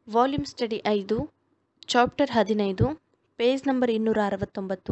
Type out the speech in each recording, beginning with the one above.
volume study ಐದು chapter ಹದಿನೈದು page number ಇನ್ನೂರ ಅರವತ್ತೊಂಬತ್ತು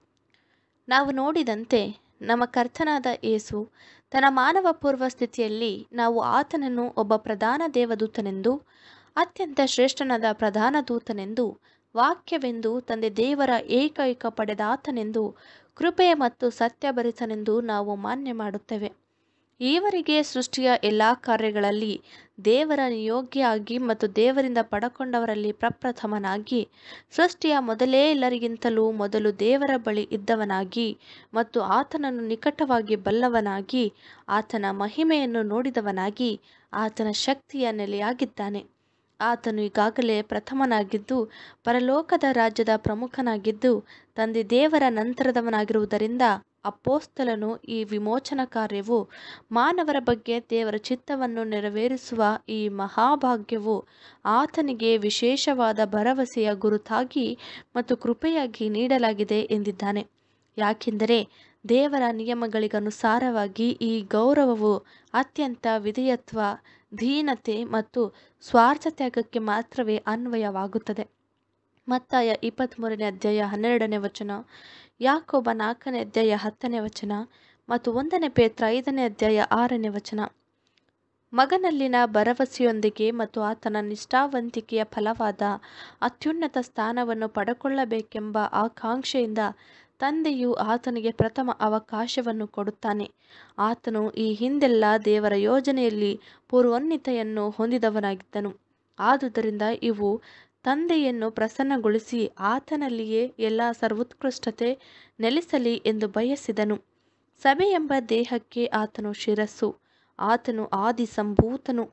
ನಾವು ನೋಡಿದಂತೆ ನಮ್ಮ ಕರ್ತನಾದ ಯೇಸು ತನ್ನ ಮಾನವ ಪೂರ್ವ ಸ್ಥಿತಿಯಲ್ಲಿ ನಾವು ಆತನನ್ನು ಒಬ್ಬ ಪ್ರಧಾನ ದೇವದೂತನೆಂದು ಅತ್ಯಂತ ಶ್ರೇಷ್ಠನಾದ ಪ್ರಧಾನ ದೂತನೆಂದು ವಾಕ್ಯವೆಂದು ತಂದೆ ದೇವರ ಏಕೈಕ ಪಡೆದಾತನೆಂದು ಕೃಪೆ ಮತ್ತು ಸತ್ಯಭರಿತನೆಂದು ನಾವು ಮಾನ್ಯ ಮಾಡುತ್ತೇವೆ ಈವರೆಗೆ ಸೃಷ್ಟಿಯ ಎಲ್ಲ ಕಾರ್ಯಗಳಲ್ಲಿ ದೇವರ ನಿಯೋಗ್ಯ ಆಗಿ ಮತ್ತು ದೇವರಿಂದ ಪಡಕೊಂಡವರಲ್ಲಿ ಪ್ರಪ್ರಥಮನಾಗಿ ಸೃಷ್ಟಿಯ ಮೊದಲೇ ಎಲ್ಲರಿಗಿಂತಲೂ ಮೊದಲು ದೇವರ ಬಳಿ ಇದ್ದವನಾಗಿ ಮತ್ತು ಆತನನ್ನು ನಿಕಟವಾಗಿ ಬಲ್ಲವನಾಗಿ ಆತನ ಮಹಿಮೆಯನ್ನು ನೋಡಿದವನಾಗಿ ಆತನ ಶಕ್ತಿಯ ನೆಲೆಯಾಗಿದ್ದಾನೆ ಆತನು ಈಗಾಗಲೇ ಪ್ರಥಮನಾಗಿದ್ದು ಪರಲೋಕದ ರಾಜ್ಯದ ಪ್ರಮುಖನಾಗಿದ್ದು ತಂದೆ ದೇವರ ನಂತರದವನಾಗಿರುವುದರಿಂದ ಅಪೋಸ್ತಲನು ಈ ವಿಮೋಚನ ಕಾರ್ಯವು ಮಾನವರ ಬಗ್ಗೆ ದೇವರ ಚಿತ್ತವನ್ನು ನೆರವೇರಿಸುವ ಈ ಮಹಾಭಾಗ್ಯವು ಆತನಿಗೆ ವಿಶೇಷವಾದ ಭರವಸೆಯ ಗುರುತಾಗಿ ಮತ್ತು ಕೃಪೆಯಾಗಿ ನೀಡಲಾಗಿದೆ ಎಂದಿದ್ದಾನೆ ಯಾಕೆಂದರೆ ದೇವರ ನಿಯಮಗಳಿಗನುಸಾರವಾಗಿ ಈ ಗೌರವವು ಅತ್ಯಂತ ವಿಧೇಯತ್ವ ಧೀನತೆ ಮತ್ತು ಸ್ವಾರ್ಥ ತ್ಯಾಗಕ್ಕೆ ಮಾತ್ರವೇ ಅನ್ವಯವಾಗುತ್ತದೆ ಮತ್ತಾಯ ಇಪ್ಪತ್ತ್ಮೂರನೇ ಅಧ್ಯಾಯ ಹನ್ನೆರಡನೇ ವಚನ ಯಾಕೋಬ ನಾಲ್ಕನೇ ಅಧ್ಯಾಯ ಹತ್ತನೇ ವಚನ ಮತ್ತು ಒಂದನೇ ಪೇತ್ರ ಐದನೇ ಅಧ್ಯಾಯ ಆರನೇ ವಚನ ಮಗನಲ್ಲಿನ ಭರವಸೆಯೊಂದಿಗೆ ಮತ್ತು ಆತನ ನಿಷ್ಠಾವಂತಿಕೆಯ ಫಲವಾದ ಅತ್ಯುನ್ನತ ಸ್ಥಾನವನ್ನು ಪಡಕೊಳ್ಳಬೇಕೆಂಬ ಆಕಾಂಕ್ಷೆಯಿಂದ ತಂದೆಯು ಆತನಿಗೆ ಪ್ರಥಮ ಅವಕಾಶವನ್ನು ಕೊಡುತ್ತಾನೆ ಆತನು ಈ ಹಿಂದೆಲ್ಲ ದೇವರ ಯೋಜನೆಯಲ್ಲಿ ಪೂರ್ವೋನ್ನತೆಯನ್ನು ಹೊಂದಿದವನಾಗಿದ್ದನು ಆದುದರಿಂದ ಇವು ತಂದೆಯನ್ನು ಪ್ರಸನ್ನಗೊಳಿಸಿ ಆತನಲ್ಲಿಯೇ ಎಲ್ಲ ಸರ್ವೋತ್ಕೃಷ್ಟತೆ ನೆಲೆಸಲಿ ಎಂದು ಬಯಸಿದನು ಸಭೆ ಎಂಬ ದೇಹಕ್ಕೆ ಆತನು ಶಿರಸ್ಸು ಆತನು ಆದಿ ಸಂಭೂತನು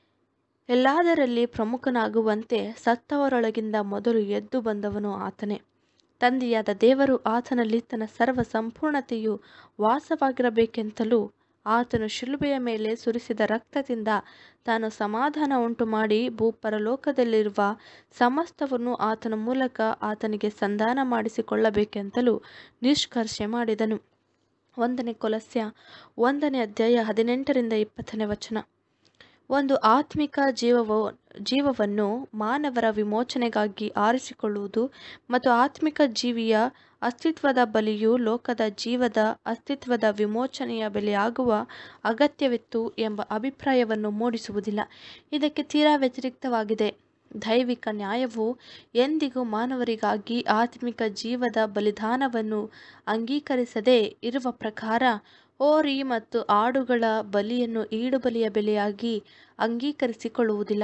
ಎಲ್ಲದರಲ್ಲಿ ಪ್ರಮುಖನಾಗುವಂತೆ ಸತ್ತವರೊಳಗಿಂದ ಮೊದಲು ಎದ್ದು ಬಂದವನು ಆತನೇ ತಂದೆಯಾದ ದೇವರು ಆತನಲ್ಲಿ ತನ್ನ ಸರ್ವ ಸಂಪೂರ್ಣತೆಯು ವಾಸವಾಗಿರಬೇಕೆಂತಲೂ ಆತನು ಶಿಲುಬೆಯ ಮೇಲೆ ಸುರಿಸಿದ ರಕ್ತದಿಂದ ತಾನು ಸಮಾಧಾನ ಉಂಟು ಮಾಡಿ ಭೂಪರಲೋಕದಲ್ಲಿರುವ ಸಮಸ್ತವನ್ನು ಆತನ ಮೂಲಕ ಆತನಿಗೆ ಸಂಧಾನ ಮಾಡಿಸಿಕೊಳ್ಳಬೇಕೆಂತಲೂ ನಿಷ್ಕರ್ಷೆ ಮಾಡಿದನು ಒಂದನೇ ಕೊಲಸ್ಯ ಒಂದನೇ ಅಧ್ಯಾಯ ಹದಿನೆಂಟರಿಂದ ಇಪ್ಪತ್ತನೇ ವಚನ ಒಂದು ಆತ್ಮಿಕ ಜೀವವ ಜೀವವನ್ನು ಮಾನವರ ವಿಮೋಚನೆಗಾಗಿ ಆರಿಸಿಕೊಳ್ಳುವುದು ಮತ್ತು ಆತ್ಮಿಕ ಜೀವಿಯ ಅಸ್ತಿತ್ವದ ಬಲಿಯು ಲೋಕದ ಜೀವದ ಅಸ್ತಿತ್ವದ ವಿಮೋಚನೆಯ ಬೆಲೆಯಾಗುವ ಅಗತ್ಯವಿತ್ತು ಎಂಬ ಅಭಿಪ್ರಾಯವನ್ನು ಮೂಡಿಸುವುದಿಲ್ಲ ಇದಕ್ಕೆ ತೀರಾ ವ್ಯತಿರಿಕ್ತವಾಗಿದೆ ದೈವಿಕ ನ್ಯಾಯವು ಎಂದಿಗೂ ಮಾನವರಿಗಾಗಿ ಆತ್ಮಿಕ ಜೀವದ ಬಲಿದಾನವನ್ನು ಅಂಗೀಕರಿಸದೇ ಇರುವ ಪ್ರಕಾರ ಹೋರಿ ಮತ್ತು ಆಡುಗಳ ಬಲಿಯನ್ನು ಈಡುಬಲಿಯ ಬೆಲೆಯಾಗಿ ಅಂಗೀಕರಿಸಿಕೊಳ್ಳುವುದಿಲ್ಲ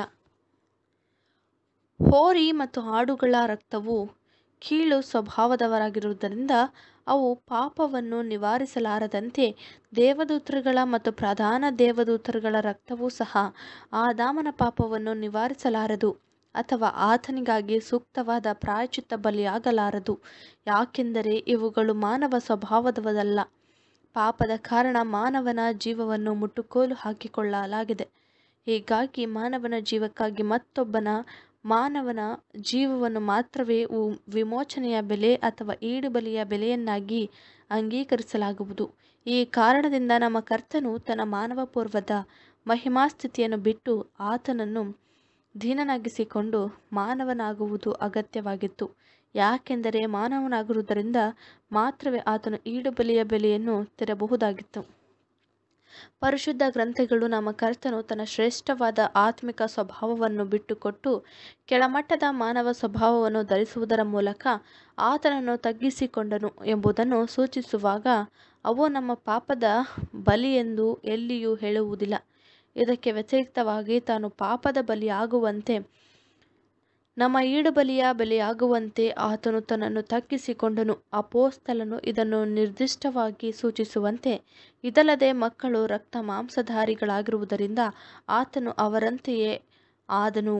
ಹೋರಿ ಮತ್ತು ಆಡುಗಳ ರಕ್ತವು ಕೀಳು ಸ್ವಭಾವದವರಾಗಿರುವುದರಿಂದ ಅವು ಪಾಪವನ್ನು ನಿವಾರಿಸಲಾರದಂತೆ ದೇವದೂತರುಗಳ ಮತ್ತು ಪ್ರಧಾನ ದೇವದೂತರುಗಳ ರಕ್ತವೂ ಸಹ ಆದಾಮನ ಪಾಪವನ್ನು ನಿವಾರಿಸಲಾರದು ಅಥವಾ ಆತನಿಗಾಗಿ ಸೂಕ್ತವಾದ ಪ್ರಾಯಚಿತ್ತ ಬಲಿಯಾಗಲಾರದು ಯಾಕೆಂದರೆ ಇವುಗಳು ಮಾನವ ಸ್ವಭಾವದವದಲ್ಲ ಪಾಪದ ಕಾರಣ ಮಾನವನ ಜೀವವನ್ನು ಮುಟ್ಟುಕೋಲು ಹಾಕಿಕೊಳ್ಳಲಾಗಿದೆ ಹೀಗಾಗಿ ಮಾನವನ ಜೀವಕ್ಕಾಗಿ ಮತ್ತೊಬ್ಬನ ಮಾನವನ ಜೀವವನ್ನು ಮಾತ್ರವೇ ವಿಮೋಚನೆಯ ಬೆಲೆ ಅಥವಾ ಈಡುಬಲಿಯ ಬೆಲೆಯನ್ನಾಗಿ ಅಂಗೀಕರಿಸಲಾಗುವುದು ಈ ಕಾರಣದಿಂದ ನಮ್ಮ ಕರ್ತನು ತನ್ನ ಮಾನವ ಪೂರ್ವದ ಮಹಿಮಾಸ್ಥಿತಿಯನ್ನು ಬಿಟ್ಟು ಆತನನ್ನು ದೀನನಾಗಿಸಿಕೊಂಡು ಮಾನವನಾಗುವುದು ಅಗತ್ಯವಾಗಿತ್ತು ಯಾಕೆಂದರೆ ಮಾನವನಾಗಿರುವುದರಿಂದ ಮಾತ್ರವೇ ಆತನು ಈಡುಬಲಿಯ ಬೆಲೆಯನ್ನು ತೆರಬಹುದಾಗಿತ್ತು ಪರಿಶುದ್ಧ ಗ್ರಂಥಗಳು ನಮ್ಮ ಕರ್ತನು ತನ್ನ ಶ್ರೇಷ್ಠವಾದ ಆತ್ಮಿಕ ಸ್ವಭಾವವನ್ನು ಬಿಟ್ಟುಕೊಟ್ಟು ಕೆಳಮಟ್ಟದ ಮಾನವ ಸ್ವಭಾವವನ್ನು ಧರಿಸುವುದರ ಮೂಲಕ ಆತನನ್ನು ತಗ್ಗಿಸಿಕೊಂಡನು ಎಂಬುದನ್ನು ಸೂಚಿಸುವಾಗ ಅವು ನಮ್ಮ ಪಾಪದ ಬಲಿಯೆಂದು ಎಲ್ಲಿಯೂ ಹೇಳುವುದಿಲ್ಲ ಇದಕ್ಕೆ ವ್ಯತಿರಿಕ್ತವಾಗಿ ತಾನು ಪಾಪದ ಬಲಿಯಾಗುವಂತೆ ನಮ್ಮ ಈಡುಬಲಿಯ ಬೆಲೆಯಾಗುವಂತೆ ಆತನು ತನ್ನನ್ನು ತಗ್ಗಿಸಿಕೊಂಡನು ಅಪೋಸ್ತಲನು ಇದನ್ನು ನಿರ್ದಿಷ್ಟವಾಗಿ ಸೂಚಿಸುವಂತೆ ಇದಲ್ಲದೆ ಮಕ್ಕಳು ರಕ್ತ ಮಾಂಸಧಾರಿಗಳಾಗಿರುವುದರಿಂದ ಆತನು ಅವರಂತೆಯೇ ಆದನು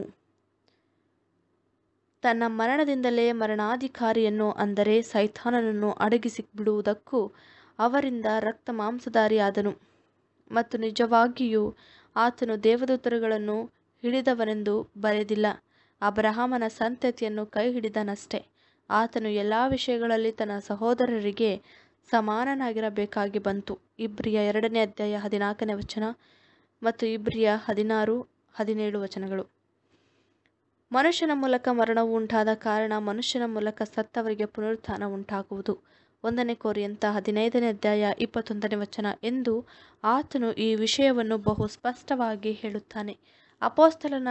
ತನ್ನ ಮರಣದಿಂದಲೇ ಮರಣಾಧಿಕಾರಿಯನ್ನು ಅಂದರೆ ಸೈತಾನನನ್ನು ಅಡಗಿಸಿ ಬಿಡುವುದಕ್ಕೂ ಅವರಿಂದ ರಕ್ತ ಮಾಂಸಧಾರಿಯಾದನು ಮತ್ತು ನಿಜವಾಗಿಯೂ ಆತನು ದೇವದೂತರುಗಳನ್ನು ಹಿಡಿದವನೆಂದು ಬರೆದಿಲ್ಲ ಅಬ್ರಹಾಮನ ಸಂತತಿಯನ್ನು ಕೈ ಹಿಡಿದನಷ್ಟೇ ಆತನು ಎಲ್ಲ ವಿಷಯಗಳಲ್ಲಿ ತನ್ನ ಸಹೋದರರಿಗೆ ಸಮಾನನಾಗಿರಬೇಕಾಗಿ ಬಂತು ಇಬ್ರಿಯ ಎರಡನೇ ಅಧ್ಯಾಯ ಹದಿನಾಲ್ಕನೇ ವಚನ ಮತ್ತು ಇಬ್ರಿಯ ಹದಿನಾರು ಹದಿನೇಳು ವಚನಗಳು ಮನುಷ್ಯನ ಮೂಲಕ ಮರಣವು ಉಂಟಾದ ಕಾರಣ ಮನುಷ್ಯನ ಮೂಲಕ ಸತ್ತವರಿಗೆ ಪುನರುತ್ಥಾನ ಉಂಟಾಗುವುದು ಒಂದನೇ ಕೋರಿಯಂತ ಹದಿನೈದನೇ ಅಧ್ಯಾಯ ಇಪ್ಪತ್ತೊಂದನೇ ವಚನ ಎಂದು ಆತನು ಈ ವಿಷಯವನ್ನು ಬಹು ಸ್ಪಷ್ಟವಾಗಿ ಹೇಳುತ್ತಾನೆ ಅಪೋಸ್ತಲನ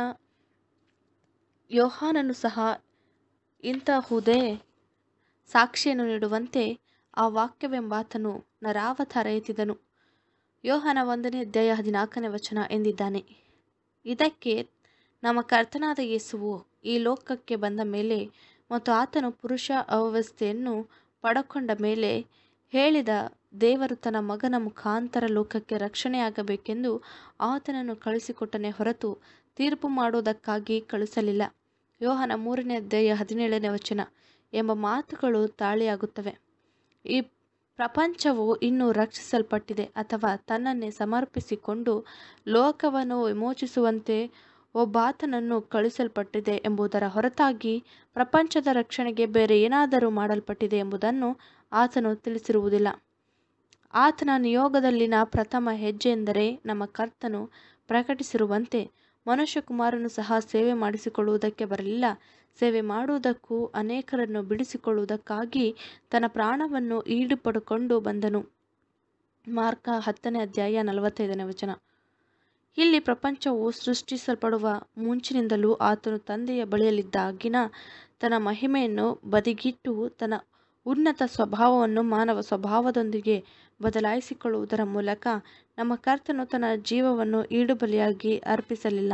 ಯೋಹಾನನು ಸಹ ಇಂತಹುದೇ ಸಾಕ್ಷಿಯನ್ನು ನೀಡುವಂತೆ ಆ ವಾಕ್ಯವೆಂಬಾತನು ನರಾವತಾರ ಎತ್ತಿದನು ಯೋಹಾನ ಒಂದನೇ ಅಧ್ಯಾಯ ಹದಿನಾಲ್ಕನೇ ವಚನ ಎಂದಿದ್ದಾನೆ ಇದಕ್ಕೆ ನಮ್ಮ ಕರ್ತನಾದ ಯೇಸುವು ಈ ಲೋಕಕ್ಕೆ ಬಂದ ಮೇಲೆ ಮತ್ತು ಆತನು ಪುರುಷ ಅವ್ಯವಸ್ಥೆಯನ್ನು ಪಡಕೊಂಡ ಮೇಲೆ ಹೇಳಿದ ದೇವರು ತನ್ನ ಮಗನ ಮುಖಾಂತರ ಲೋಕಕ್ಕೆ ರಕ್ಷಣೆಯಾಗಬೇಕೆಂದು ಆತನನ್ನು ಕಳಿಸಿಕೊಟ್ಟನೆ ಹೊರತು ತೀರ್ಪು ಮಾಡುವುದಕ್ಕಾಗಿ ಕಳಿಸಲಿಲ್ಲ ಯೋಹನ ಮೂರನೇ ಅಧ್ಯಾಯ ಹದಿನೇಳನೇ ವಚನ ಎಂಬ ಮಾತುಗಳು ತಾಳೆಯಾಗುತ್ತವೆ ಈ ಪ್ರಪಂಚವು ಇನ್ನೂ ರಕ್ಷಿಸಲ್ಪಟ್ಟಿದೆ ಅಥವಾ ತನ್ನನ್ನೇ ಸಮರ್ಪಿಸಿಕೊಂಡು ಲೋಕವನ್ನು ವಿಮೋಚಿಸುವಂತೆ ಒಬ್ಬಾತನನ್ನು ಕಳಿಸಲ್ಪಟ್ಟಿದೆ ಎಂಬುದರ ಹೊರತಾಗಿ ಪ್ರಪಂಚದ ರಕ್ಷಣೆಗೆ ಬೇರೆ ಏನಾದರೂ ಮಾಡಲ್ಪಟ್ಟಿದೆ ಎಂಬುದನ್ನು ಆತನು ತಿಳಿಸಿರುವುದಿಲ್ಲ ಆತನ ನಿಯೋಗದಲ್ಲಿನ ಪ್ರಥಮ ಹೆಜ್ಜೆ ಎಂದರೆ ನಮ್ಮ ಕರ್ತನು ಪ್ರಕಟಿಸಿರುವಂತೆ ಮನುಷ್ಯಕುಮಾರನು ಸಹ ಸೇವೆ ಮಾಡಿಸಿಕೊಳ್ಳುವುದಕ್ಕೆ ಬರಲಿಲ್ಲ ಸೇವೆ ಮಾಡುವುದಕ್ಕೂ ಅನೇಕರನ್ನು ಬಿಡಿಸಿಕೊಳ್ಳುವುದಕ್ಕಾಗಿ ತನ್ನ ಪ್ರಾಣವನ್ನು ಈಡು ಪಡ್ಕೊಂಡು ಬಂದನು ಮಾರ್ಕ ಹತ್ತನೇ ಅಧ್ಯಾಯ ನಲವತ್ತೈದನೇ ವಚನ ಇಲ್ಲಿ ಪ್ರಪಂಚವು ಸೃಷ್ಟಿಸಲ್ಪಡುವ ಮುಂಚಿನಿಂದಲೂ ಆತನು ತಂದೆಯ ಬಳಿಯಲ್ಲಿದ್ದಾಗಿನ ತನ್ನ ಮಹಿಮೆಯನ್ನು ಬದಿಗಿಟ್ಟು ತನ್ನ ಉನ್ನತ ಸ್ವಭಾವವನ್ನು ಮಾನವ ಸ್ವಭಾವದೊಂದಿಗೆ ಬದಲಾಯಿಸಿಕೊಳ್ಳುವುದರ ಮೂಲಕ ನಮ್ಮ ಕರ್ತನು ತನ್ನ ಜೀವವನ್ನು ಈಡುಬಲಿಯಾಗಿ ಅರ್ಪಿಸಲಿಲ್ಲ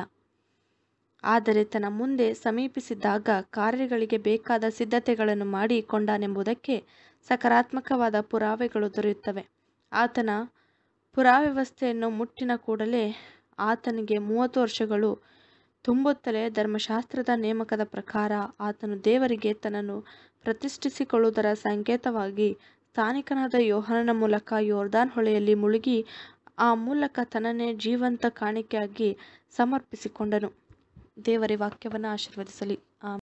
ಆದರೆ ತನ್ನ ಮುಂದೆ ಸಮೀಪಿಸಿದಾಗ ಕಾರ್ಯಗಳಿಗೆ ಬೇಕಾದ ಸಿದ್ಧತೆಗಳನ್ನು ಮಾಡಿಕೊಂಡನೆಂಬುದಕ್ಕೆ ಸಕಾರಾತ್ಮಕವಾದ ಪುರಾವೆಗಳು ದೊರೆಯುತ್ತವೆ ಆತನ ಪುರಾವ್ಯವಸ್ಥೆಯನ್ನು ಮುಟ್ಟಿನ ಕೂಡಲೇ ಆತನಿಗೆ ಮೂವತ್ತು ವರ್ಷಗಳು ತುಂಬುತ್ತಲೇ ಧರ್ಮಶಾಸ್ತ್ರದ ನೇಮಕದ ಪ್ರಕಾರ ಆತನು ದೇವರಿಗೆ ತನ್ನನ್ನು ಪ್ರತಿಷ್ಠಿಸಿಕೊಳ್ಳುವುದರ ಸಂಕೇತವಾಗಿ ಸ್ಥಾನಿಕನಾದ ಯೋಹಾನನ ಮೂಲಕ ಯೋರ್ದಾನ್ ಹೊಳೆಯಲ್ಲಿ ಮುಳುಗಿ ಆ ಮೂಲಕ ತನ್ನನ್ನೇ ಜೀವಂತ ಕಾಣಿಕೆಯಾಗಿ ಸಮರ್ಪಿಸಿಕೊಂಡನು ದೇವರ ವಾಕ್ಯವನ್ನು ಆಶೀರ್ವದಿಸಲಿ